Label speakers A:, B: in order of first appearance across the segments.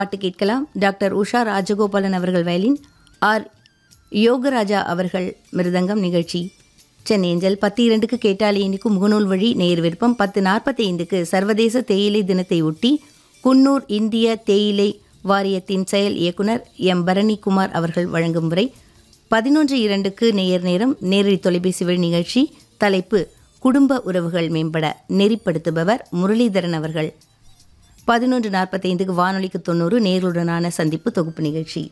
A: பாட்டு கேட்கலாம் டாக்டர் உஷா ராஜகோபாலன் அவர்கள் வயலின் ஆர் யோகராஜா அவர்கள் மிருதங்கம் நிகழ்ச்சி சென்னை ஏஞ்சல் பத்து இரண்டுக்கு கேட்டாலே இன்னைக்கு முகநூல் வழி நேர் விருப்பம் பத்து நாற்பத்தி ஐந்துக்கு சர்வதேச தேயிலை தினத்தை ஒட்டி குன்னூர் இந்திய தேயிலை வாரியத்தின் செயல் இயக்குனர் எம் பரணிக்குமார் அவர்கள் வழங்கும் முறை பதினொன்று இரண்டுக்கு நேயர் நேரம் நேரடி தொலைபேசி வழி நிகழ்ச்சி தலைப்பு குடும்ப உறவுகள் மேம்பட நெறிப்படுத்துபவர் முரளிதரன் அவர்கள் பதினொன்று நாற்பத்தைந்துக்கு வானொலிக்கு தொண்ணூறு நேர்களுடனான சந்திப்பு தொகுப்பு நிகழ்ச்சி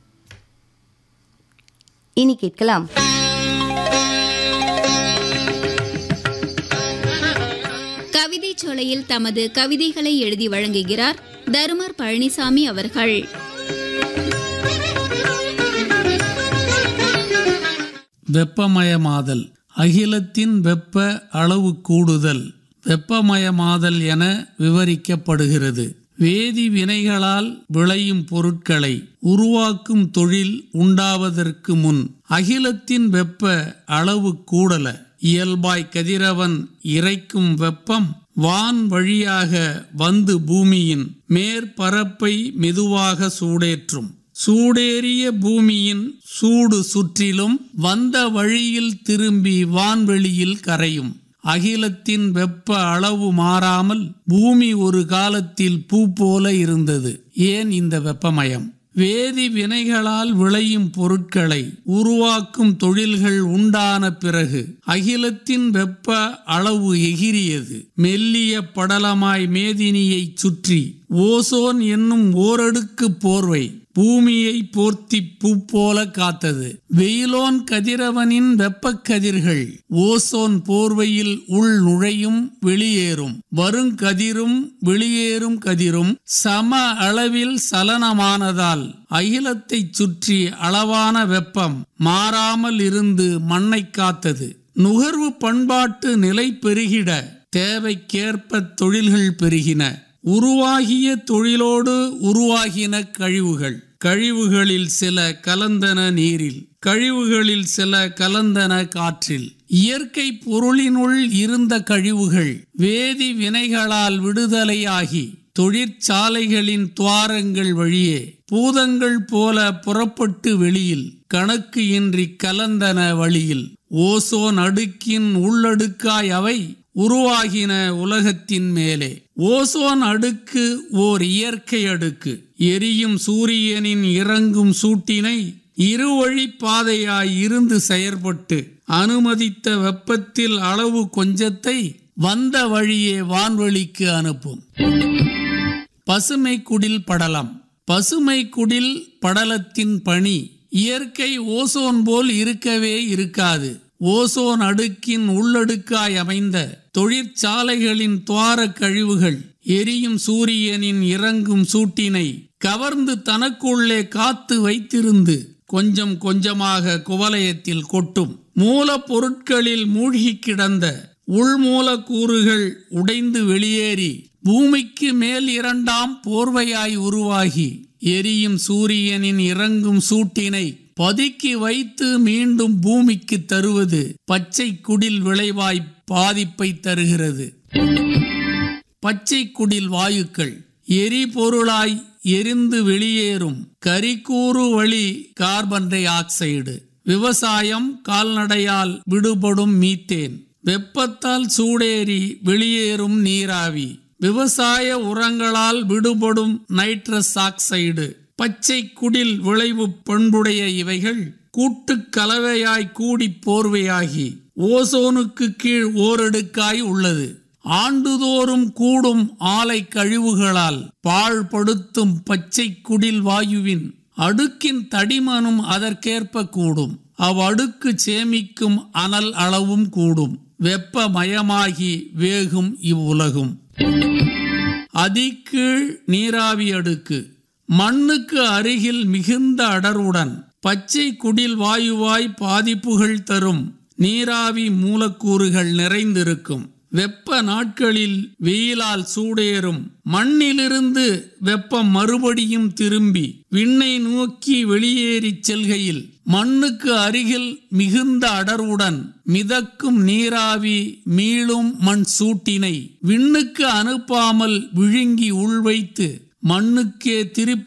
A: இனி கேட்கலாம்
B: கவிதை சோலையில் தமது கவிதைகளை எழுதி வழங்குகிறார் தருமர் பழனிசாமி அவர்கள்
C: வெப்பமயமாதல் அகிலத்தின் வெப்ப அளவு கூடுதல் வெப்பமயமாதல் என விவரிக்கப்படுகிறது வேதி வினைகளால் விளையும் பொருட்களை உருவாக்கும் தொழில் உண்டாவதற்கு முன் அகிலத்தின் வெப்ப அளவு கூடல இயல்பாய் கதிரவன் இறைக்கும் வெப்பம் வான் வழியாக வந்து பூமியின் மேற்பரப்பை மெதுவாக சூடேற்றும் சூடேறிய பூமியின் சூடு சுற்றிலும் வந்த வழியில் திரும்பி வான்வெளியில் கரையும் அகிலத்தின் வெப்ப அளவு மாறாமல் பூமி ஒரு காலத்தில் பூ போல இருந்தது ஏன் இந்த வெப்பமயம் வேதி வினைகளால் விளையும் பொருட்களை உருவாக்கும் தொழில்கள் உண்டான பிறகு அகிலத்தின் வெப்ப அளவு எகிரியது மெல்லிய படலமாய் மேதினியை சுற்றி ஓசோன் என்னும் ஓரடுக்கு போர்வை பூமியை போர்த்தி பூ போல காத்தது வெயிலோன் கதிரவனின் வெப்பக் கதிர்கள் ஓசோன் போர்வையில் உள் நுழையும் வெளியேறும் வருங்கதிரும் வெளியேறும் கதிரும் சம அளவில் சலனமானதால் அகிலத்தைச் சுற்றி அளவான வெப்பம் மாறாமல் இருந்து மண்ணை காத்தது நுகர்வு பண்பாட்டு நிலை பெருகிட தேவைக்கேற்ப தொழில்கள் பெருகின உருவாகிய தொழிலோடு உருவாகின கழிவுகள் கழிவுகளில் சில கலந்தன நீரில் கழிவுகளில் சில கலந்தன காற்றில் இயற்கை பொருளினுள் இருந்த கழிவுகள் வேதி வினைகளால் விடுதலையாகி தொழிற்சாலைகளின் துவாரங்கள் வழியே பூதங்கள் போல புறப்பட்டு வெளியில் கணக்கு இன்றி கலந்தன வழியில் ஓசோன் அடுக்கின் உள்ளடுக்காய் அவை உருவாகின உலகத்தின் மேலே ஓசோன் அடுக்கு ஓர் இயற்கை அடுக்கு எரியும் சூரியனின் இறங்கும் சூட்டினை இருவழி பாதையாய் இருந்து செயற்பட்டு அனுமதித்த வெப்பத்தில் அளவு கொஞ்சத்தை வந்த வழியே வான்வெளிக்கு அனுப்பும் பசுமை குடில் படலம் பசுமை குடில் படலத்தின் பணி இயற்கை ஓசோன் போல் இருக்கவே இருக்காது ஓசோன் அடுக்கின் உள்ளடுக்காய் அமைந்த தொழிற்சாலைகளின் துவார கழிவுகள் எரியும் சூரியனின் இறங்கும் சூட்டினை கவர்ந்து தனக்குள்ளே காத்து வைத்திருந்து கொஞ்சம் கொஞ்சமாக குவலயத்தில் கொட்டும் மூலப்பொருட்களில் மூழ்கி கிடந்த உள்மூலக்கூறுகள் உடைந்து வெளியேறி பூமிக்கு மேல் இரண்டாம் போர்வையாய் உருவாகி எரியும் சூரியனின் இறங்கும் சூட்டினை பதுக்கி வைத்து மீண்டும் பூமிக்கு தருவது பச்சை குடில் விளைவாய் பாதிப்பை தருகிறது பச்சை குடில் வாயுக்கள் எரிபொருளாய் எரிந்து வெளியேறும் கரிக்கூறு வழி கார்பன் டை ஆக்சைடு விவசாயம் கால்நடையால் விடுபடும் மீத்தேன் வெப்பத்தால் சூடேறி வெளியேறும் நீராவி விவசாய உரங்களால் விடுபடும் நைட்ரஸ் ஆக்சைடு பச்சை குடில் விளைவு பண்புடைய இவைகள் கூட்டு கலவையாய் கூடி போர்வையாகி ஓசோனுக்கு கீழ் ஓரடுக்காய் உள்ளது ஆண்டுதோறும் கூடும் ஆலை கழிவுகளால் பாழ்படுத்தும் பச்சை குடில் வாயுவின் அடுக்கின் தடிமனும் அதற்கேற்ப கூடும் அவ்வடுக்கு சேமிக்கும் அனல் அளவும் கூடும் வெப்பமயமாகி வேகும் இவ்வுலகும் அதிகீழ் நீராவி அடுக்கு மண்ணுக்கு அருகில் மிகுந்த அடர்வுடன் பச்சை குடில் வாயுவாய் பாதிப்புகள் தரும் நீராவி மூலக்கூறுகள் நிறைந்திருக்கும் வெப்ப நாட்களில் வெயிலால் சூடேறும் மண்ணிலிருந்து வெப்பம் மறுபடியும் திரும்பி விண்ணை நோக்கி வெளியேறிச் செல்கையில் மண்ணுக்கு அருகில் மிகுந்த அடர்வுடன் மிதக்கும் நீராவி மீளும் மண் சூட்டினை விண்ணுக்கு அனுப்பாமல் விழுங்கி உள்வைத்து மண்ணுக்கே திருப்பி